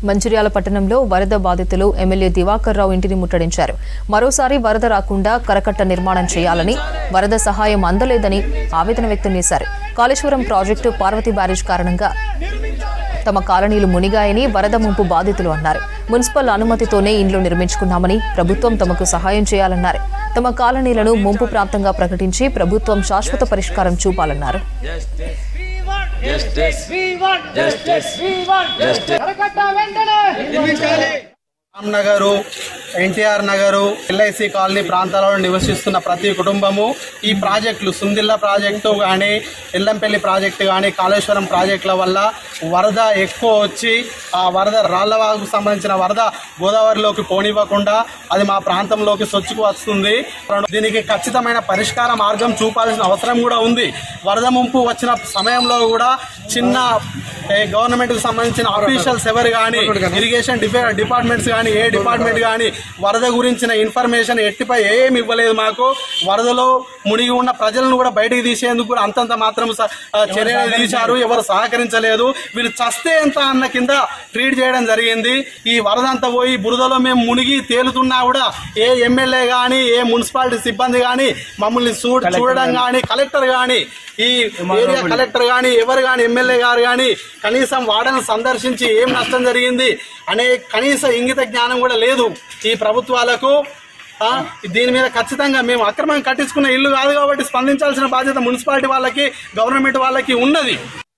మంచిర్యాల పట్టణంలో వరద బాధితులు ఎమ్మెల్యే దివాకర్ రావు ఇంటిని ముట్టడించారు మరోసారి వరద రాకుండా కరకట్ట నిర్మాణం చేయాలని వరద సహాయం అందలేదని ఆవేదన వ్యక్తం చేశారు కాళేశ్వరం ప్రాజెక్టు పార్వతి బ్యారేజ్ కారణంగా తమ కాలనీలు మునిగాయని వరద ముంపు బాధితులు అన్నారు మున్సిపల్ అనుమతితోనే ఇండ్లు నిర్మించుకున్నామని ప్రభుత్వం తమకు సహాయం చేయాలన్నారు తమ కాలనీలను ముంపు ప్రాంతంగా ప్రకటించి ప్రభుత్వం శాశ్వత పరిష్కారం చూపాలన్నారు Justice. We want justice. We want justice. అరకట్ట వెంటనే రామ్ నగరు ఎన్టీఆర్ నగరు ఎల్ఐసి కాలనీ ప్రాంతాలలో నివసిస్తున్న ప్రతి కుటుంబము ఈ ప్రాజెక్టులు సుందిల్ల ప్రాజెక్టు కానీ ఎల్లంపల్లి ప్రాజెక్టు కానీ కాళేశ్వరం ప్రాజెక్టుల వల్ల వరద ఎక్కువ వచ్చి ఆ వరద రాళ్లవాగుకు సంబంధించిన వరద గోదావరిలోకి పోనివ్వకుండా అది మా ప్రాంతంలోకి సొచ్చుకు వస్తుంది దీనికి ఖచ్చితమైన పరిష్కార మార్గం చూపాల్సిన అవసరం కూడా ఉంది వరద ముంపు వచ్చిన సమయంలో కూడా చిన్న ఏ, గవర్నమెంట్కి సంబంధించిన ఆఫీషియల్స్ ఎవరు కానీ ఇరిగేషన్ డిపా- డిపార్ట్మెంట్స్ కానీ ఏ డిపార్ట్మెంట్ కానీ వరద గురించిన ఇన్ఫర్మేషన్ ఎట్టిపై ఏమి ఇవ్వలేదు మాకు వరదలో మునిగి ఉన్న ప్రజలను కూడా బయటికి తీసేందుకు కూడా అంతంత మాత్రం స- ఆ, చర్యలు తీశారు ఎవరు సహకరించలేదు వీళ్ళు చస్తే ఎంత అన్న కింద ట్రీట్ చేయడం జరిగింది ఈ వరద అంతా పోయి బురదలో మేము మునిగి తేలుతున్నా కూడా ఏ ఎమ్మెల్యే కానీ ఏ మున్సిపాలిటీ సిబ్బంది కానీ మమ్మల్ని చూ చూడడం కానీ కలెక్టర్ కానీ ఈ ఏరియా కలెక్టర్ కానీ ఎవరు కానీ ఎమ్మెల్యే గారు కానీ కనీసం వాడని సందర్శించి ఏం నష్టం జరిగింది అనే కనీస ఇంగిత జ్ఞానం కూడా లేదు ఈ ప్రభుత్వాలకు ఆ, దీని మీద ఖచ్చితంగా మేము అక్రమంగా కట్టించుకున్న ఇల్లు కాదు కాబట్టి స్పందించాల్సిన బాధ్యత మున్సిపాలిటీ వాళ్ళకి గవర్నమెంట్ వాళ్ళకి ఉన్నది